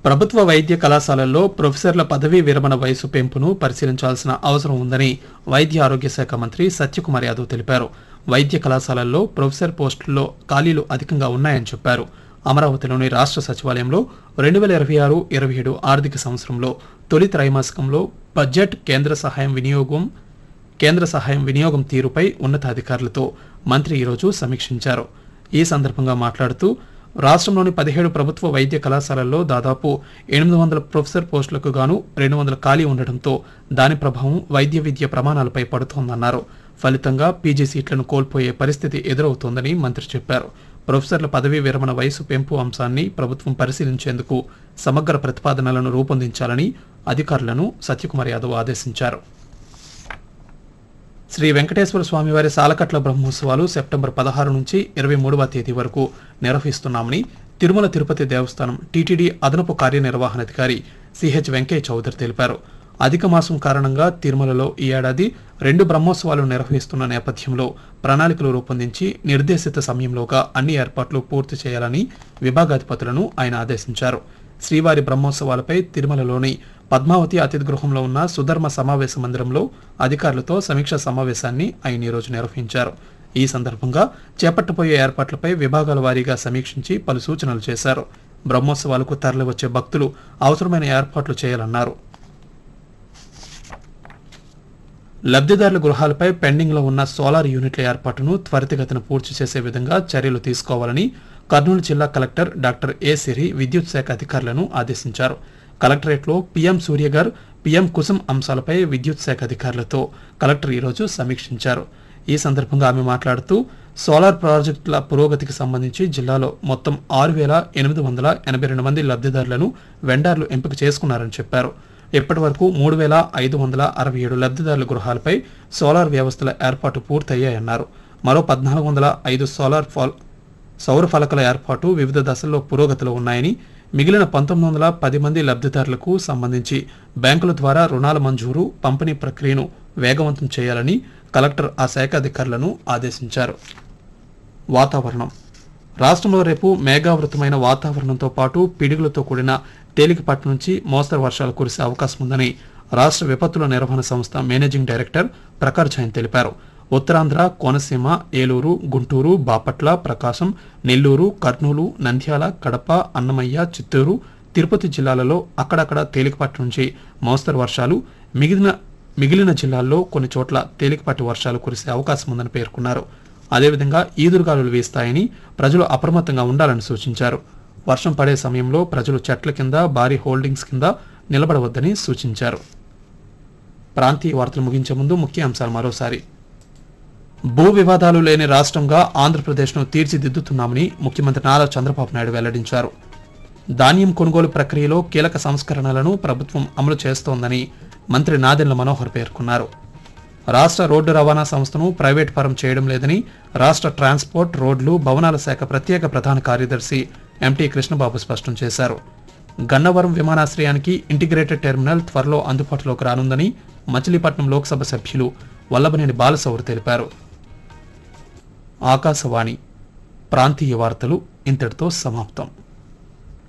ప్రభుత్వ వైద్య కళాశాలల్లో ప్రొఫెసర్ల పదవీ విరమణ వయసు పెంపును పరిశీలించాల్సిన అవసరం ఉందని వైద్య ఆరోగ్య శాఖ మంత్రి సత్యకుమార్ యాదవ్ తెలిపారు వైద్య కళాశాలల్లో ప్రొఫెసర్ పోస్టుల్లో ఖాళీలు అధికంగా ఉన్నాయని చెప్పారు అమరావతిలోని రాష్ట్ర సచివాలయంలో రెండు వేల ఇరవై ఆరు ఇరవై ఏడు ఆర్థిక సంవత్సరంలో తొలి త్రైమాసికంలో బడ్జెట్ కేంద్ర సహాయం వినియోగం కేంద్ర సహాయం వినియోగం తీరుపై ఉన్నతాధికారులతో మంత్రి ఈరోజు సమీక్షించారు ఈ సందర్భంగా మాట్లాడుతూ రాష్ట్రంలోని పదిహేడు ప్రభుత్వ వైద్య కళాశాలల్లో దాదాపు ఎనిమిది వందల ప్రొఫెసర్ పోస్టులకు గాను రెండు వందల ఖాళీ ఉండటంతో దాని ప్రభావం వైద్య విద్య ప్రమాణాలపై పడుతోందన్నారు ఫలితంగా పీజీ సీట్లను కోల్పోయే పరిస్థితి ఎదురవుతోందని మంత్రి చెప్పారు ప్రొఫెసర్ల పదవీ విరమణ వయసు పెంపు అంశాన్ని ప్రభుత్వం పరిశీలించేందుకు సమగ్ర ప్రతిపాదనలను రూపొందించాలని అధికారులను సత్యకుమార్ యాదవ్ ఆదేశించారు శ్రీ వెంకటేశ్వర స్వామివారి సాలకట్ల బ్రహ్మోత్సవాలు సెప్టెంబర్ పదహారు నుంచి ఇరవై మూడవ తేదీ వరకు నిర్వహిస్తున్నామని తిరుమల తిరుపతి దేవస్థానం టీటీడీ అదనపు కార్యనిర్వహణాధికారి సిహెచ్ వెంకయ్య చౌదరి తెలిపారు అధిక మాసం కారణంగా తిరుమలలో ఈ ఏడాది రెండు బ్రహ్మోత్సవాలు నిర్వహిస్తున్న నేపథ్యంలో ప్రణాళికలు రూపొందించి నిర్దేశిత సమయంలోగా అన్ని ఏర్పాట్లు పూర్తి చేయాలని విభాగాధిపతులను ఆయన ఆదేశించారు శ్రీవారి బ్రహ్మోత్సవాలపై తిరుమలలోని పద్మావతి అతిథి గృహంలో ఉన్న సుధర్మ సమావేశ మందిరంలో అధికారులతో సమీక్షా సమావేశాన్ని ఆయన ఈరోజు నిర్వహించారు ఈ సందర్భంగా చేపట్టబోయే ఏర్పాట్లపై విభాగాల వారీగా సమీక్షించి పలు సూచనలు చేశారు బ్రహ్మోత్సవాలకు తరలివచ్చే భక్తులు అవసరమైన ఏర్పాట్లు చేయాలన్నారు లబ్ధిదారుల గృహాలపై పెండింగ్లో ఉన్న సోలార్ యూనిట్ల ఏర్పాటును త్వరితగతిన పూర్తి చేసే విధంగా చర్యలు తీసుకోవాలని కర్నూలు జిల్లా కలెక్టర్ డాక్టర్ ఏ సిరి విద్యుత్ శాఖ అధికారులను ఆదేశించారు కలెక్టరేట్లో పీఎం సూర్యగర్ పీఎం కుసుమ్ అంశాలపై విద్యుత్ శాఖ అధికారులతో కలెక్టర్ ఈరోజు సమీక్షించారు ఈ సందర్భంగా ఆమె మాట్లాడుతూ సోలార్ ప్రాజెక్టుల పురోగతికి సంబంధించి జిల్లాలో మొత్తం ఆరు వేల ఎనిమిది వందల ఎనభై రెండు మంది లబ్ధిదారులను వెండార్లు ఎంపిక చేసుకున్నారని చెప్పారు ఇప్పటి వరకు మూడు వేల ఐదు వందల అరవై ఏడు లబ్ధిదారుల గృహాలపై సోలార్ వ్యవస్థల ఏర్పాటు పూర్తయ్యాయన్నారు మరో పద్నాలుగు వందల ఐదు సోలార్ ఫాల్ సౌర ఫలకల ఏర్పాటు వివిధ దశల్లో పురోగతిలో ఉన్నాయని మిగిలిన పంతొమ్మిది వందల పది మంది లబ్ధిదారులకు సంబంధించి బ్యాంకుల ద్వారా రుణాల మంజూరు పంపిణీ ప్రక్రియను వేగవంతం చేయాలని కలెక్టర్ ఆ శాఖ అధికారులను ఆదేశించారు వాతావరణం రాష్ట్రంలో రేపు మేఘావృతమైన వాతావరణంతో పాటు పిడుగులతో కూడిన తేలికపాటి నుంచి మోస్తరు వర్షాలు కురిసే అవకాశం ఉందని రాష్ట్ర విపత్తుల నిర్వహణ సంస్థ మేనేజింగ్ డైరెక్టర్ ప్రకాష్ జైన్ తెలిపారు ఉత్తరాంధ్ర కోనసీమ ఏలూరు గుంటూరు బాపట్ల ప్రకాశం నెల్లూరు కర్నూలు నంద్యాల కడప అన్నమయ్య చిత్తూరు తిరుపతి జిల్లాలలో అక్కడక్కడ తేలికపాటి నుంచి మోస్తరు వర్షాలు మిగిలిన మిగిలిన జిల్లాల్లో కొన్ని చోట్ల తేలికపాటి వర్షాలు కురిసే అవకాశం ఉందని పేర్కొన్నారు అదేవిధంగా ఈదురుగాలులు వీస్తాయని ప్రజలు అప్రమత్తంగా ఉండాలని సూచించారు వర్షం పడే సమయంలో ప్రజలు చెట్ల కింద భారీ హోల్డింగ్స్ కింద నిలబడవద్దని సూచించారు ప్రాంతీయ వార్తలు ముగించే ముందు ముఖ్య అంశాలు మరోసారి భూ వివాదాలు లేని రాష్ట్రంగా ఆంధ్రప్రదేశ్ను తీర్చిదిద్దుతున్నామని ముఖ్యమంత్రి నారా చంద్రబాబు నాయుడు వెల్లడించారు ధాన్యం కొనుగోలు ప్రక్రియలో కీలక సంస్కరణలను ప్రభుత్వం అమలు చేస్తోందని మంత్రి నాదెండ్ల మనోహర్ పేర్కొన్నారు రాష్ట్ర రోడ్డు రవాణా సంస్థను ప్రైవేట్ పరం చేయడం లేదని రాష్ట్ర ట్రాన్స్పోర్ట్ రోడ్లు భవనాల శాఖ ప్రత్యేక ప్రధాన కార్యదర్శి ఎంటీ కృష్ణబాబు స్పష్టం చేశారు గన్నవరం విమానాశ్రయానికి ఇంటిగ్రేటెడ్ టెర్మినల్ త్వరలో అందుబాటులోకి రానుందని మచిలీపట్నం లోక్సభ సభ్యులు వల్లభనేని బాలసౌరి తెలిపారు ఆకాశవాణి ప్రాంతీయ వార్తలు ఇంతటితో సమాప్తం